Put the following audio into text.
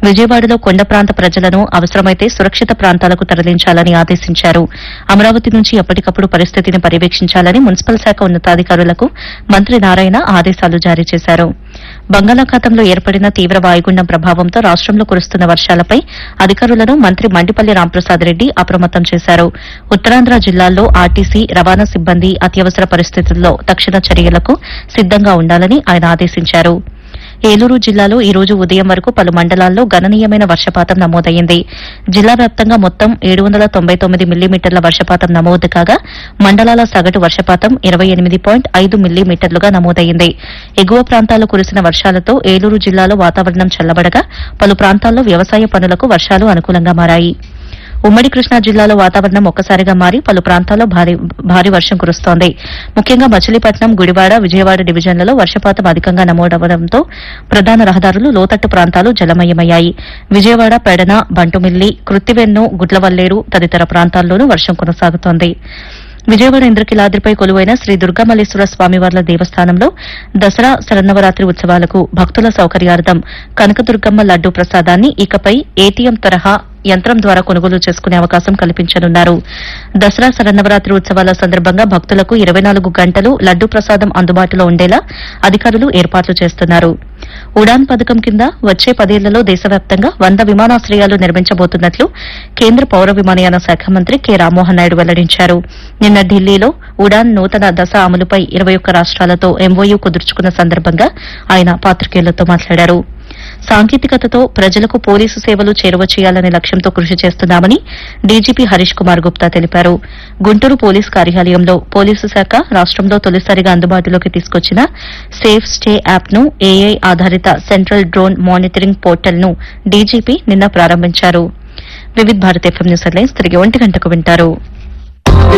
విజయవాడలో కొండ ప్రాంత ప్రజలను అవసరమైతే సురక్షిత ప్రాంతాలకు తరలించాలని ఆదేశించారు అమరావతి నుంచి ఎప్పటికప్పుడు పరిస్థితిని పర్యవేక్షించాలని మున్సిపల్ శాఖ ఉన్నతాధికారులకు మంత్రి నారాయణ ఆదేశాలు జారీ చేశారు బంగాళాఖాతంలో ఏర్పడిన తీవ్ర వాయుగుండం ప్రభావంతో రాష్టంలో కురుస్తున్న వర్షాలపై అధికారులను మంత్రి మండిపల్లి రాంప్రసాద్ రెడ్డి అప్రమత్తం చేశారు ఉత్తరాంధ్ర జిల్లాల్లో ఆర్టీసీ రవాణా సిబ్బంది అత్యవసర పరిస్థితుల్లో తక్షణ చర్యలకు సిద్దంగా ఉండాలని ఆయన ఆదేశించారు ఏలూరు జిల్లాలో ఈ రోజు ఉదయం వరకు పలు మండలాల్లో గణనీయమైన వర్షపాతం నమోదైంది జిల్లా వ్యాప్తంగా మొత్తం ఏడు వందల తొంభై తొమ్మిది మిల్లీమీటర్ల వర్షపాతం నమోదు కాగా మండలాల సగటు వర్షపాతం ఇరవై ఎనిమిది పాయింట్ ఐదు మిల్లీమీటర్లుగా నమోదైంది ఎగువ ప్రాంతాల్లో కురిసిన వర్షాలతో ఏలూరు జిల్లాలో వాతావరణం చల్లబడగా పలు ప్రాంతాల్లో వ్యవసాయ పనులకు వర్షాలు అనుకూలంగా మారాయి ఉమ్మడి కృష్ణా జిల్లాలో వాతావరణం ఒక్కసారిగా మారి పలు ప్రాంతాల్లో భారీ భారీ వర్షం కురుస్తోంది ముఖ్యంగా మచిలీపట్నం గుడివాడ విజయవాడ డివిజన్లలో వర్షపాతం అధికంగా నమోదవడంతో ప్రధాన రహదారులు లోతట్టు ప్రాంతాలు జలమయమయ్యాయి విజయవాడ పెడన బంటుమిల్లి కృత్తివెన్ను గుడ్లవల్లేరు తదితర ప్రాంతాల్లోనూ వర్షం కొనసాగుతోంది విజయవాడ ఇంద్రకిలాద్రిపై కొలువైన శ్రీ దుర్గామల్లేశ్వర స్వామివార్ల దేవస్థానంలో దసరా శరన్నవరాత్రి ఉత్సవాలకు భక్తుల సౌకర్యార్థం కనకదుర్గమ్మ లడ్డూ ప్రసాదాన్ని ఇకపై ఏటీఎం తరహా యంత్రం ద్వారా కొనుగోలు చేసుకునే అవకాశం కల్పించనున్నారు దసరా శరన్నవరాత్రి ఉత్సవాల సందర్భంగా భక్తులకు ఇరవై నాలుగు గంటలు లడ్డూ ప్రసాదం అందుబాటులో ఉండేలా అధికారులు ఏర్పాట్లు చేస్తున్నారు ఉడాన్ పథకం కింద వచ్చే పదేళ్లలో దేశవ్యాప్తంగా వంద విమానాశ్రయాలు నిర్మించబోతున్నట్లు కేంద్ర పౌర విమానయాన శాఖ మంత్రి కె రామ్మోహన్ నాయుడు వెల్లడించారు నిన్న ఢిల్లీలో ఉడాన్ నూతన దశ అమలుపై ఇరవై ఒక్క రాష్ట్రాలతో ఎంఓయూ కుదుర్చుకున్న సందర్భంగా ఆయన పాత్రికేయులతో మాట్లాడారు సాంకేతికతతో ప్రజలకు పోలీసు సేవలు చేరువ చేయాలనే లక్ష్యంతో కృషి చేస్తున్నామని డీజీపీ హరీష్ కుమార్ గుప్తా తెలిపారు గుంటూరు పోలీస్ కార్యాలయంలో పోలీసు శాఖ రాష్టంలో తొలిసారిగా అందుబాటులోకి తీసుకొచ్చిన సేఫ్ స్టే యాప్ ను ఏఐ ఆధారిత సెంట్రల్ డ్రోన్ మానిటరింగ్ పోర్టల్ ను డీజీపీ నిన్న ప్రారంభించారు Vividh Bharat FM news headlines తిరిగి ఒంటి గంటకు వింటారు